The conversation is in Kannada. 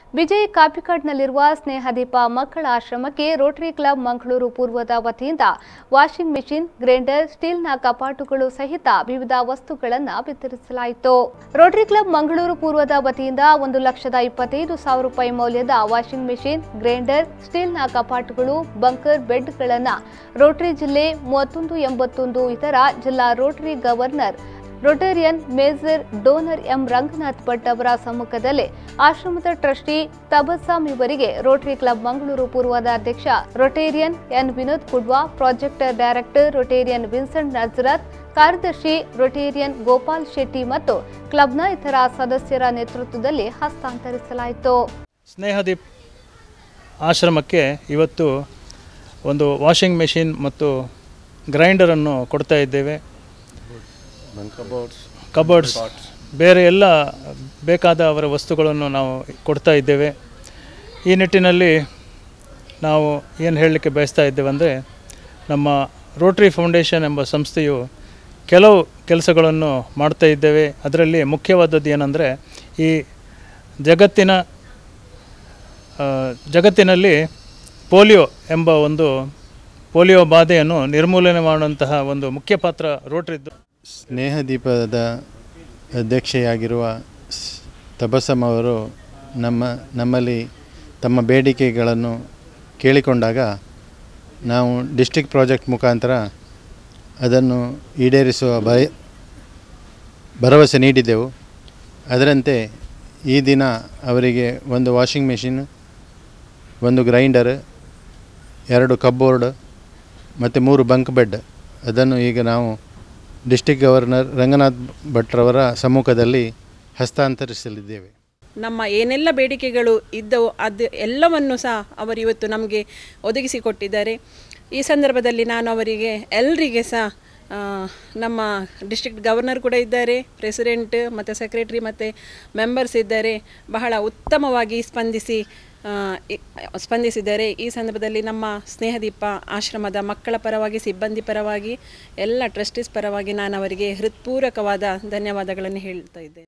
ವಿಜಯ್ ಕಾಪಿಕಾಡ್ನಲ್ಲಿರುವ ಸ್ನೇಹದೀಪ ಮಕ್ಕಳ ಆಶ್ರಮಕ್ಕೆ ರೋಟರಿ ಕ್ಲಬ್ ಮಂಗಳೂರು ಪೂರ್ವದ ವತಿಯಿಂದ ವಾಷಿಂಗ್ ಮೆಷಿನ್ ಗ್ರೈಂಡರ್ ಸ್ಟೀಲ್ನ ಕಪಾಟುಗಳು ಸಹಿತ ವಿವಿಧ ವಸ್ತುಗಳನ್ನು ವಿತರಿಸಲಾಯಿತು ರೋಟರಿ ಕ್ಲಬ್ ಮಂಗಳೂರು ಪೂರ್ವದ ವತಿಯಿಂದ ಒಂದು ಲಕ್ಷದ ಇಪ್ಪತ್ತೈದು ಸಾವಿರ ರೂಪಾಯಿ ಮೌಲ್ಯದ ವಾಷಿಂಗ್ ಮೆಷಿನ್ ಗ್ರೈಂಡರ್ ಸ್ಟೀಲ್ನ ಕಪಾಟುಗಳು ಬಂಕರ್ ಬೆಡ್ಗಳನ್ನು ರೋಟರಿ ಜಿಲ್ಲೆ ಮೂವತ್ತೊಂದು ಎಂಬತ್ತೊಂದು ಇತರ ಜಿಲ್ಲಾ Rotary governor Rotarian major donor M Ranganath Bhat ಅವರ ಸಮ್ಮುಖದಲ್ಲಿ ಆಶ್ರಮದ ಟ್ರಸ್ಟಿ ತಬಸ್ಸಾಮ್ ಇವರಿಗೆ ರೋಟರಿ ಕ್ಲಬ್ ಮಂಗಳೂರು ಪೂರ್ವದ ಅಧ್ಯಕ್ಷ Rotarian N Vinod Kudva project director Rotarian Vincent Nazareth ಕಾರ್ಯದರ್ಶಿ ರೊಟೇರಿಯನ್ ಗೋಪಾಲ್ ಶೆಟ್ಟಿ ಮತ್ತು ಕ್ಲಬ್ನ ಇತರ ಸದಸ್ಯರ ನೇತೃತ್ವದಲ್ಲಿ ಹಸ್ತಾಂತರಿಸಲಾಯಿತು ಸ್ನೇಹದೀಪ್ ಆಶ್ರಮಕ್ಕೆ ಇವತ್ತು ಒಂದು ವಾಷಿಂಗ್ ಮೆಷಿನ್ ಮತ್ತು ಗ್ರೈಂಡರನ್ನು ಕೊಡ್ತಾ ಇದ್ದೇವೆ ಕಬೋರ್ಡ್ಸ್ ಬೇರೆ ಎಲ್ಲ ಬೇಕಾದ ಅವರ ವಸ್ತುಗಳನ್ನು ನಾವು ಕೊಡ್ತಾ ಇದ್ದೇವೆ ಈ ನಿಟ್ಟಿನಲ್ಲಿ ನಾವು ಏನು ಹೇಳಲಿಕ್ಕೆ ಬಯಸ್ತಾ ಇದ್ದೇವೆ ಅಂದರೆ ನಮ್ಮ ರೋಟ್ರಿ ಫೌಂಡೇಶನ್ ಎಂಬ ಸಂಸ್ಥೆಯು ಕೆಲವು ಕೆಲಸಗಳನ್ನು ಮಾಡ್ತಾ ಇದ್ದೇವೆ ಅದರಲ್ಲಿ ಮುಖ್ಯವಾದದ್ದು ಏನಂದರೆ ಈ ಜಗತ್ತಿನ ಆ, ಜಗತ್ತಿನಲ್ಲಿ ಪೋಲಿಯೋ ಎಂಬ ಒಂದು ಪೋಲಿಯೋ ಬಾಧೆಯನ್ನು ನಿರ್ಮೂಲನೆ ಮಾಡುವಂತಹ ಒಂದು ಮುಖ್ಯ ಪಾತ್ರ ರೋಟ್ರಿದ್ದು ಸ್ನೇಹದೀಪದ ಅಧ್ಯಕ್ಷೆಯಾಗಿರುವ ಸ್- ತಬಸಮ್ ಅವರು ನಮ್ಮ ನಮ್ಮಲ್ಲಿ ತಮ್ಮ ಬೇಡಿಕೆಗಳನ್ನು ಕೇಳಿಕೊಂಡಾಗ ನಾವು ಡಿಸ್ಟಿಕ್ ಪ್ರಾಜೆಕ್ಟ್ ಮುಖಾಂತರ ಅದನ್ನು ಈಡೇರಿಸುವ ಭಯ ಭರವಸೆ ನೀಡಿದ್ದೆವು ಅದರಂತೆ ಈ ದಿನ ಅವರಿಗೆ ಒಂದು ವಾಷಿಂಗ್ ಮೆಷಿನ್ ಒಂದು ಗ್ರೈಂಡರ್ ಎರಡು ಕಬ್ಬೋರ್ಡ್ ಮತ್ತು ಮೂರು ಬಂಕ್ ಬೆಡ್ ಅದನ್ನು ಈಗ ನಾವು ಡಿಸ್ಟಿಕ್ ಗವರ್ನರ್ ರಂಗನಾಥ್ ಭಟ್ರವರ ಸಮ್ಮುಖದಲ್ಲಿ ಹಸ್ತಾಂತರಿಸಲಿದ್ದೇವೆ ನಮ್ಮ ಏನೆಲ್ಲ ಬೇಡಿಕೆಗಳು ಇದ್ದವು ಅದು ಎಲ್ಲವನ್ನು ಸಹ ಅವರು ಇವತ್ತು ನಮಗೆ ಒದಗಿಸಿಕೊಟ್ಟಿದ್ದಾರೆ ಈ ಸಂದರ್ಭದಲ್ಲಿ ನಾನು ಅವರಿಗೆ ಎಲ್ಲರಿಗೆ ಸಹ ಆ, ನಮ್ಮ ಡಿಸ್ಟ್ರಿಕ್ಟ್ ಗವರ್ನರ್ ಕೂಡ ಇದ್ದಾರೆ ಪ್ರೆಸಿಡೆಂಟ್ ಮತ್ತು ಸೆಕ್ರೆಟ್ರಿ ಮತ್ತು ಮೆಂಬರ್ಸ್ ಇದ್ದಾರೆ ಬಹಳ ಉತ್ತಮವಾಗಿ ಸ್ಪಂದಿಸಿ ಆ, ಇ- ಸ್ಪಂದಿಸಿದ್ದಾರೆ ಈ ಸಂದರ್ಭದಲ್ಲಿ ನಮ್ಮ ಸ್ನೇಹದೀಪ ಆಶ್ರಮದ ಮಕ್ಕಳ ಪರವಾಗಿ ಸಿಬ್ಬಂದಿ ಪರವಾಗಿ ಎಲ್ಲ ಟ್ರಸ್ಟೀಸ್ ಪರವಾಗಿ ನಾನು ಅವರಿಗೆ ಹೃತ್ಪೂರ್ವಕವಾದ ಧನ್ಯವಾದಗಳನ್ನು ಹೇಳ್ತಾ ಇದ್ದೇನೆ